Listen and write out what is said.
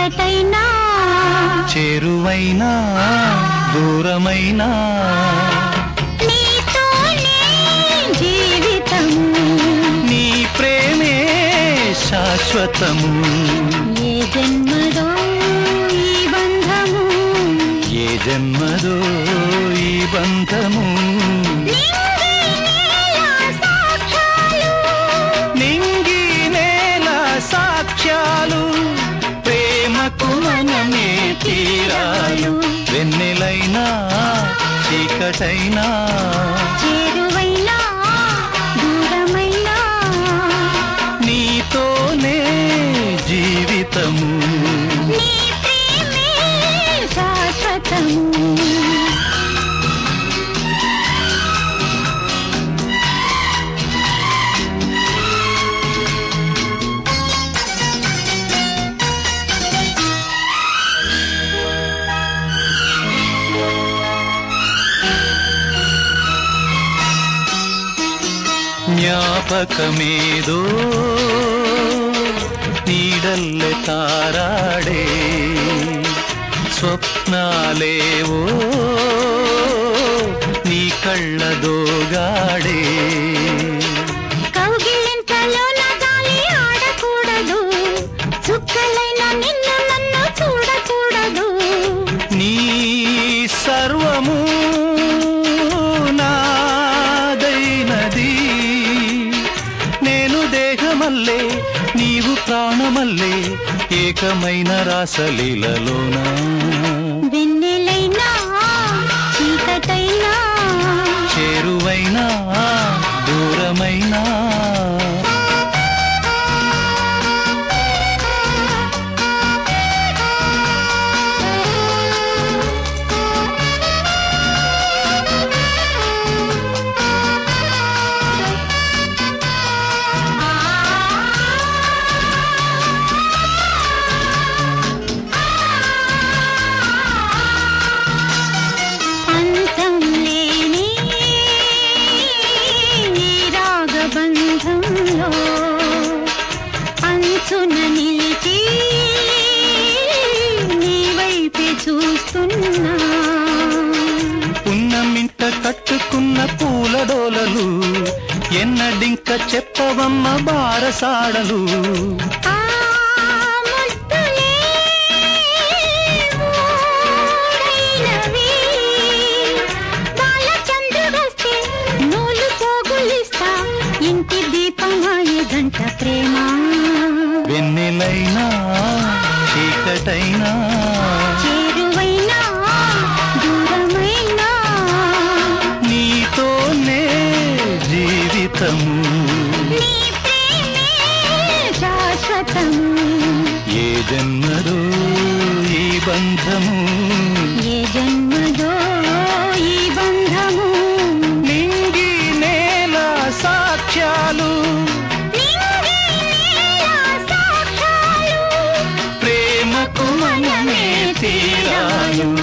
చీకటైనా చేరువైనా దూరమైనా నీతోనే జీవితము నీ ప్రేమే శాశ్వతము ఏ జన్మలో ఈ బంధము ఏ జన్మదో ఈ బంధము నింగి నేల సాక్ష్యాలు నింగి నేల సాక్ష్యాలు ప్రేమకు మనమే తీరాలు వెన్నెలైనా చీకటైనా చేరువైనా దూరమైనా నీతోనే జీవితము నీ ప్రేమే శాశ్వతము ಜ್ಞಾಪಕಮೇದೋ ನೀಡಲ್ಲೆ ತಾರಾಡೆ ಸ್ವಪ್ನಾಲೇವೋ నీ కళ్ళదోగాడే కౌగిలింతలో నా గాలి ఆడకూడదు చుక్కలైన నిన్ను నన్ను చూడకూడదు నీ సర్వము నాదైనది నేను దేహమల్లే నీవు ప్రాణమల్లే ఏకమైన రాసలీలలోనా వెన్నెలైనా చీకటైనా చేరువైనా దూరమైనా అంతం లేని ఈ రాగబంధంలో అంచున నిలిచి నీ వైపే చూస్తున్నా పున్నమింట కట్టుకున్న పూలడోలలు ఎన్నడింక చెప్పవమ్మ బారసాడలు ఆ ముద్దులే మూడైనవి. బాలచంద్రుడొస్తే నూలు పోగులిస్తా ఇంటి దీపమాయ గంట ప్రేమ వెన్నెలైనా చీకటైనా చేరువైనా దూరమైనా నీతోనే జీవితము నీ ప్రేమే శాశ్వతము ఏ జన్మదో ఈ బంధము ఏ జన్మదో ఈ బంధము నింగి నేల సాక్ష్యాలు నింగి నేల సాక్ష్యాలు ప్రేమకు మనమే తీరాలు